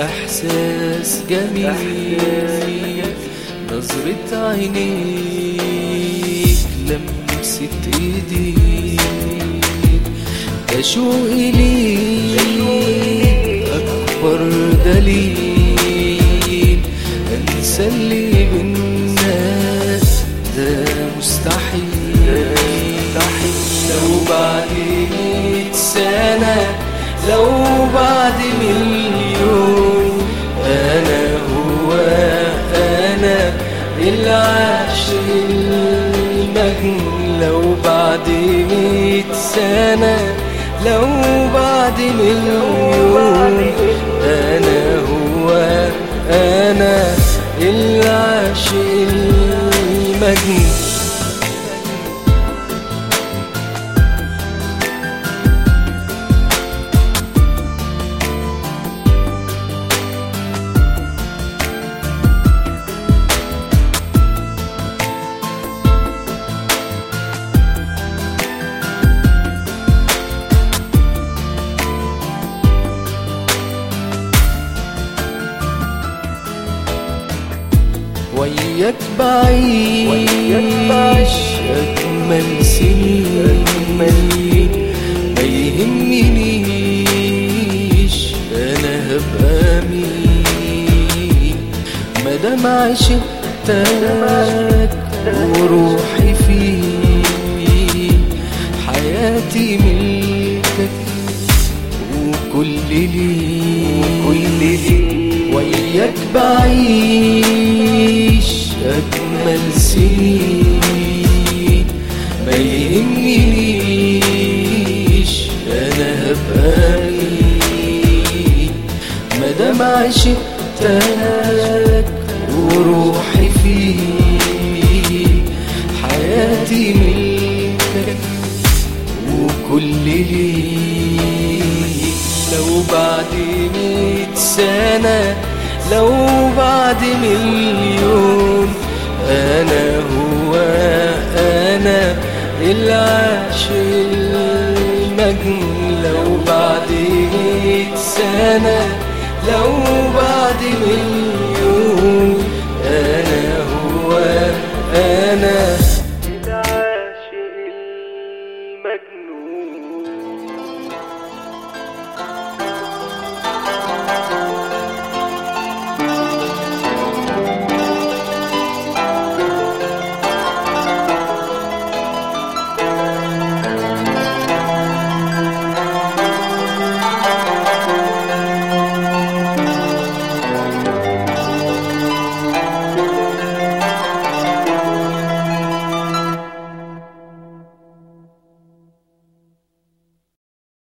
إحساس جميل نظرة عينيك لمسة إيديك ده شوقي ليك أكبر دليل أنسى اللي بينا ده مستحيل لو بعد مية سنة لو بعد مليون أنا هو أنا العاشق المجنون لو بعد مية سنة لو بعد مليون أنا هو أنا العاشق المجنون وياك بعيش أجمل سنين ما يهمنيش أنا هبقى مين مادام عشقتك وروحي فيك حياتي ملكك وكل لي وياك بعيش أجمل سنين ما يهمنيش أنا هبقى مين مادام عشقتك وروحي فيك حياتي ملكك وكل ليك لو بعد مية سنة لو بعد مليون أنا هو أنا العاشق المجنون لو بعد مية سنة لو بعد مليون أنا هو أنا العاشق المجنون